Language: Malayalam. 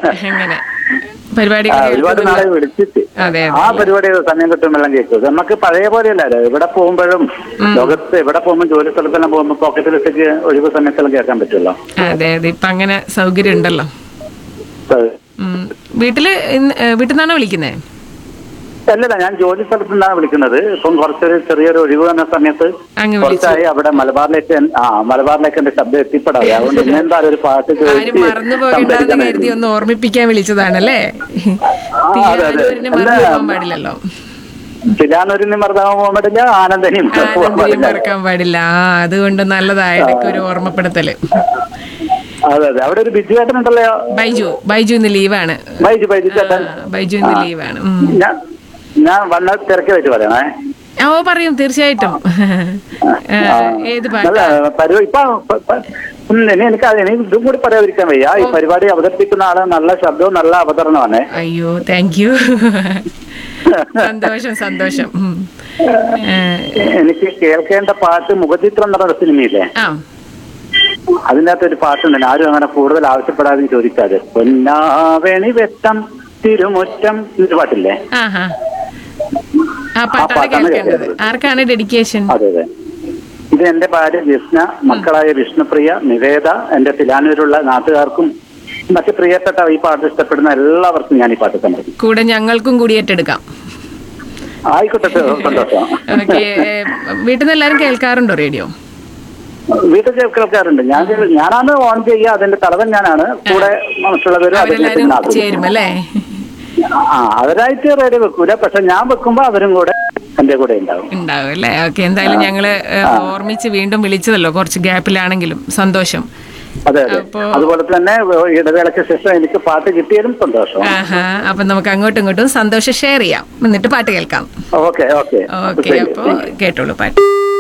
അങ്ങനെ പരിപാടി ആ, ഒരുപാട് നാളെ വിളിച്ചിട്ട് അതെ ആ പരിപാടി സമയം കിട്ടുമ്പോഴെല്ലാം കേൾക്കും നമുക്ക് പഴയ പോലെയല്ലല്ലോ ഇവിടെ പോകുമ്പോഴും ലോകത്ത് എവിടെ പോകുമ്പോൾ ജോലി സ്ഥലത്തെല്ലാം പോകുമ്പോൾ പോക്കറ്റിലിട്ടേക്ക് ഒഴിവ് സമയത്തെല്ലാം കേൾക്കാൻ പറ്റുമല്ലോ അതെ അതെ ഇപ്പൊ അങ്ങനെ സൗകര്യം ഉണ്ടല്ലോ ഉം. വീട്ടില് ഇന്ന്, ഏ, വീട്ടിൽ നിന്നാണോ വിളിക്കുന്നേ അല്ലല്ല ഞാൻ ജോലി സ്ഥലത്ത് നിന്നാണ് വിളിക്കുന്നത് ഇപ്പം കുറച്ചൊരു ചെറിയൊരു ഒഴിവ് വന്ന സമയത്ത് അങ്ങ് വിളിച്ചു കുറച്ചായി അവിടെ മലബാറിലേക്ക് എൻ- ആ മലബാറിലേക്ക് എന്റെ ശബ്ദം എത്തിപ്പെടാതെ അതുകൊണ്ട് ഇന്നെന്തായാലും ഒരു പാട്ട് ആരും ചോദിച്ച് മറന്നു പോകണ്ടെന്ന് സംസാരിക്കണം. കരുതി ഒന്ന് ഓർമ്മിപ്പിക്കാൻ വിളിച്ചതാണല്ലേ അതെ, അതെ. തിരുവനന്തപുരത്തിന് മറന്നു അല്ല, പോകാൻ പാടില്ലല്ലോ ചിലാനൂരിനും മറന്നാൻ പോകാൻ പാടില്ല ആനന്ദനെയും പോകാൻ ആനന്ദിയും പാടില്ല മറക്കാൻ പാടില്ല ആ അതുകൊണ്ട് നല്ലതായ ഇടയ്ക്ക് ഒരു ഓർമ്മപ്പെടുത്തല് അതെ അതെ അവിടെ ഒരു ബിജുവേട്ടൻ ഉണ്ടല്ലോ ബൈജു ബൈജു ഇന്ന് ലീവാണ് ബൈജു ബൈജു ചേട്ടൻ ആ, ബൈജു ഇന്ന് ലീവാണ് ഉം. ഞാൻ ഞാൻ വന്ന തിരക്കി വെച്ച് പറയണേ ഓ പറയും തീർച്ചയായിട്ടും ഏ, ഏത് പാട്ട് നല്ല പരിപാടി ഇപ്പൊ പ- പ- ഉം, ഇനി എനിക്ക് അത് ഇനി ഇതും കൂടി പറയാതിരിക്കാൻ വയ്യ ഈ പരിപാടി അവതരിപ്പിക്കുന്ന ആള് നല്ല ശബ്ദവും നല്ല അവതരണമാണ് അയ്യോ താങ്ക് യു സന്തോഷം സന്തോഷം ഉം. ഏ, എനിക്ക് കേൾക്കേണ്ട പാട്ട് മുഖചിത്രം എന്ന് പറഞ്ഞ സിനിമയില്ലേ ആ അതിൻ്റെ അകത്ത് ഒരു പാട്ടുണ്ട് ആരും അങ്ങനെ കൂടുതൽ ആവശ്യപ്പെടാതെ ചോദിക്കാതെ പൊന്നാവേണി വെട്ടം തിരുമുറ്റം എന്നൊരു പാട്ടില്ലേ ആഹാ ആ പാട്ടാണ് പാട്ടാണ് കേൾക്കേണ്ടത് കേൾക്കേണ്ടത്. ആർക്കാണ് ഡെഡിക്കേഷൻ അതെ അതെ ഇത് എന്റെ ഭാര്യ ജിസ്ന മക്കളായ വിഷ്ണുപ്രിയ നിവേദ എന്റെ തിലാനൂരുള്ള നാട്ടുകാർക്കും മറ്റ് പ്രിയപ്പെട്ട ഈ പാട്ട് ഇഷ്ടപ്പെടുന്ന എല്ലാവർക്കും ഞാൻ ഈ പാട്ട് സമർപ്പിക്കും കൂടെ ഞങ്ങൾക്കും കൂടി ഏറ്റെടുക്കാം ആയിക്കോട്ടെ സന്തോഷം ഓക്കെ വീട്ടിൽ നിന്ന് എല്ലാരും കേൾക്കാറുണ്ടോ റേഡിയോ വീട്ടിൽ കേൾക്കാറുണ്ട് ഞാൻ ഞാനാണ് ഓൺ ചെയ്യുക അതിന്റെ തലവൻ ഞാനാണ് കൂടെ മറ്റുള്ളവരും അതിന്റെ അവരെല്ലാരും പിന്നെ അതും. ചേരും അല്ലേ ആ അവരായിട്ട് റേഡിയോ വെക്കൂല പക്ഷെ ഞാൻ വെക്കുമ്പോ അവരും കൂടെ എന്റെ കൂടെ ഉണ്ടാവും ഉണ്ടാവും അല്ലേ ഓക്കെ എന്തായാലും ഞങ്ങള് ഏ, ഓർമ്മിച്ച് വീണ്ടും വിളിച്ചതല്ലോ കുറച്ച് ഗ്യാപ്പിലാണെങ്കിലും സന്തോഷം അതെ അതെ അപ്പോ- അതുപോലെ തന്നെ ഇടവേളയ്ക്ക് ശേഷം എനിക്ക് പാട്ട് കിട്ടിയതും സന്തോഷം ആഹാ അപ്പൊ നമുക്ക് അങ്ങോട്ടും ഇങ്ങോട്ടും സന്തോഷം ഷെയർ ചെയ്യാം എന്നിട്ട് പാട്ട് കേൾക്കാം ഓക്കെ ഓക്കെ ഓക്കെ അപ്പോ കേട്ടോളൂ പാട്ട്